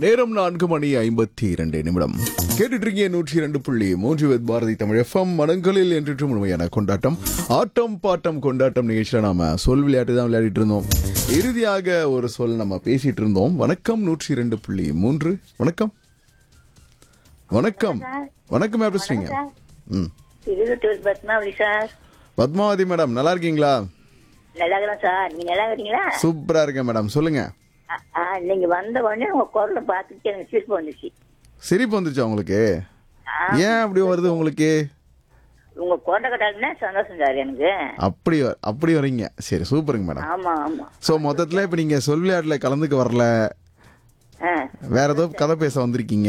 நேரம் நான்கு மணி ஐம்பத்தி இரண்டு நிமிடம் கேட்டுட்டு இருக்கீங்க நூற்றி இரண்டு புள்ளி மூன்று வித் பாரதி தமிழ் எஃப்எம் மனங்களில் என்றும் முழுமையான கொண்டாட்டம் ஆட்டம் பாட்டம் கொண்டாட்டம் நிகழ்ச்சியில் நாம சொல் விளையாட்டு தான் விளையாடிட்டு இருந்தோம் இறுதியாக ஒரு சொல் நம்ம பேசிட்டு இருந்தோம் வணக்கம் நூற்றி இரண்டு புள்ளி மூன்று வணக்கம் வணக்கம் வணக்கம் யார் பேசுறீங்க ம் திருவட்டூர் பத்மாவளி சார் பத்மாவதி மேடம் நல்லா இருக்கீங்களா நல்லா இருக்கிறேன் சார் நீங்க நல்லா இருக்கிறீங்களா சூப்பரா இருக்கேன் மேடம் சொல்லுங்க ஆ, ஆ, நீங்க வந்த உடனே உங்க குரலை பார்த்துட்டு எனக்கு சிரிப்பு வந்துச்சு சிரிப்பு வந்துச்சா உங்களுக்கு ஆ, ஏன் அப்படி வருது உங்களுக்கு உங்க குரலை கட்டாலுமே சந்தோஷம் சார் எனக்கு அப்படி வ- அப்படி வரீங்க சரி சூப்பருங்க மேடம் ஆமா ஆமா ஸோ மொத்தத்தில் இப்போ நீங்கள் சொல் விளையாட்டில் கலந்துக்க வரல ஆ, வேற ஏதோ கதை பேச வந்திருக்கீங்க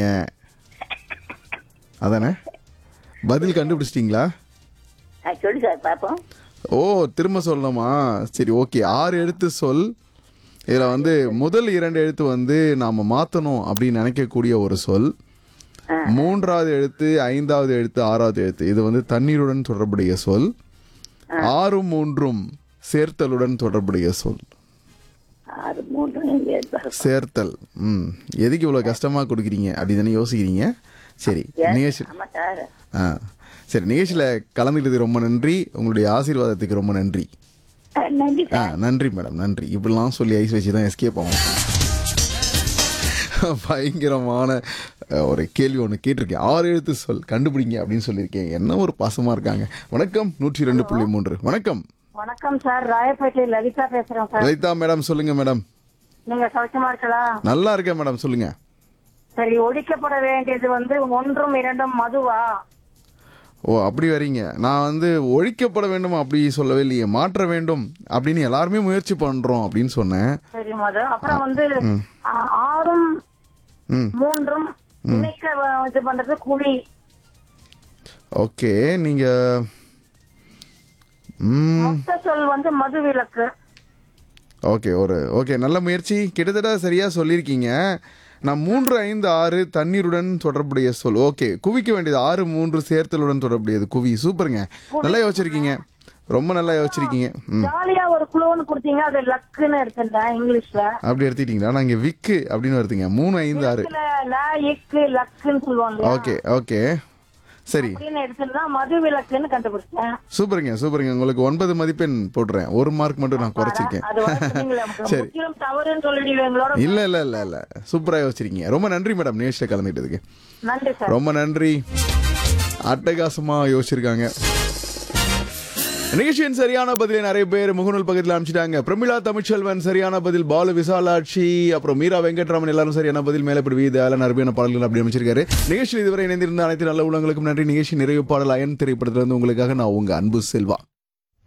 அதானே பதில் கண்டுபிடிச்சிட்டிங்களா ஆ, சொல்லு சார் பாப்போம் ஓ திரும்ப சொல்லணுமா சரி ஓகே ஆறு எழுத்து சொல் இதில் வந்து முதல் இரண்டு எழுத்து வந்து நாம் மாற்றணும் அப்படின்னு நினைக்கக்கூடிய ஒரு சொல் ஆ. மூன்றாவது எழுத்து ஐந்தாவது எழுத்து ஆறாவது எழுத்து இது வந்து தண்ணீருடன் தொடர்புடைய சொல் ஆறும் மூன்றும் சேர்த்தலுடன் தொடர்புடைய சொல் ஆறு மூன்று ஐந்து, ஏழு, எட்டு. சேர்த்தல் ம் எதுக்கு இவ்வளோ கஷ்டமாக கொடுக்குறீங்க அப்படி தானே யோசிக்கிறீங்க சரி நிகழ்ச்சி ஆமா சார் ஆ சரி நிகழ்ச்சியில் கலந்துக்கிட்டது ரொம்ப நன்றி உங்களுடைய ஆசீர்வாதத்துக்கு ரொம்ப நன்றி ஆ, நன்றி ஆ சார் நன்றி மேடம் நன்றி இப்படிலாம் சொல்லி ஐஸ் வச்சு தான் எஸ்கேப் ஆகும் பயங்கரமான அஹ், ஒரு கேள்வி ஒன்று கேட்டிருக்கேன் ஆறு எழுத்து சொல் கண்டுபிடிங்க அப்படின்னு சொல்லியிருக்கேன் என்ன ஒரு பாசமாக இருக்காங்க வணக்கம் நூற்றி ரெண்டு புள்ளி மூன்று வணக்கம் வணக்கம் சார் ராயப்பேட்டை லலிதா பேசுறேன் சார் லலிதா மேடம் சொல்லுங்க மேடம் நீங்க சௌக்கியமா இருக்கலாம் நல்லா இருக்கேன் மேடம் சொல்லுங்க சரி ஒழிக்கப்பட வேண்டியது வந்து ஒன்றும் இரண்டும் மதுவா ஓ அப்படி வரீங்க நான் வந்து ஒழிக்கப்பட வேண்டும் அப்படி சொல்லவே இல்லையே மாற்ற வேண்டும் அப்படின்னு எல்லாருமே முயற்சி பண்றோம் அப்படின்னு சொன்னேன் சரி மது அப்புறம் வந்து ஆ- ஆறும் ம் மூன்றும் இணைக்க வ- இது பண்றது குழி ஓகே நீங்க ம் மொத்த சொல் வந்து மது விலக்கு ஓகே ஒரு ஓகே நல்ல முயற்சி கிட்டத்தட்ட சரியா சொல்லியிருக்கீங்க நான் மூன்று ஐந்து ஆறு தண்ணீருடன் தொடர்புடைய சொல் ஓகே குவிக்க வேண்டியது ஆறு மூன்று சேர்த்தலுடன் தொடர்புடையது குவி சூப்பருங்க நல்லா யோசிச்சிருக்கீங்க ரொம்ப நல்லா யோசிச்சிருக்கீங்க ம் ஜாலியா ஒரு குழுன்னு கொடுத்தீங்க அது லக்குன்னு எடுத்துட்டேன் இங்கிலீஷ்ல அப்படி எடுத்துக்கிட்டீங்களா நான் இங்கே விக்கு அப்படின்னு வருதுங்க மூணு ஐந்து ஆறு இதுல ல, இக்கு லக்குன்னு சொல்லுவாங்க இல்லையா? ஓகே ஓகே சரி அப்படின்னு எடுத்துட்டு மது விலக்குன்னு கண்டுபிடிச்சேன் சூப்பருங்க சூப்பருங்க உங்களுக்கு ஒன்பது மதிப்பெண் போடுறேன் ஒரு மார்க் மட்டும் நான் குறைச்சிருக்கேன் அது வந்து சொன்னீங்களே, சரி. முற்றிலும் தவறுன்னு சொல்லிடுவீங்களோட இல்ல இல்ல இல்ல இல்ல சூப்பரா யோசிச்சிருக்கீங்க ரொம்ப நன்றி மேடம் நிகழ்ச்சியில் கலந்துக்கிட்டதுக்கு நன்றி சார் ரொம்ப நன்றி அட்டகாசமா யோசிச்சிருக்காங்க நிகழ்ச்சியின் சரியான பதிலை நிறைய பேர் முகநூல் பக்கத்தில் அனுப்பிச்சிட்டாங்க பிரமிளா தமிழ்ச்செல்வன் சரியான பதில் பாலு விசாலாட்சி அப்புறம் மீரா வெங்கட்ராமன் எல்லாரும் சரியான பதில் மேலப்படி வீதால அருமையான பாடல்கள் அப்படி அமைச்சிருக்காரு நிகழ்ச்சியில் இதுவரை இணைந்திருந்த அனைத்து நல்ல உள்ளங்களுக்கும் நன்றி நிகழ்ச்சி நிறைவு பாடல் அயன் திரைப்படத்திலிருந்து உங்களுக்காக நான் உங்க அன்பு செல்வா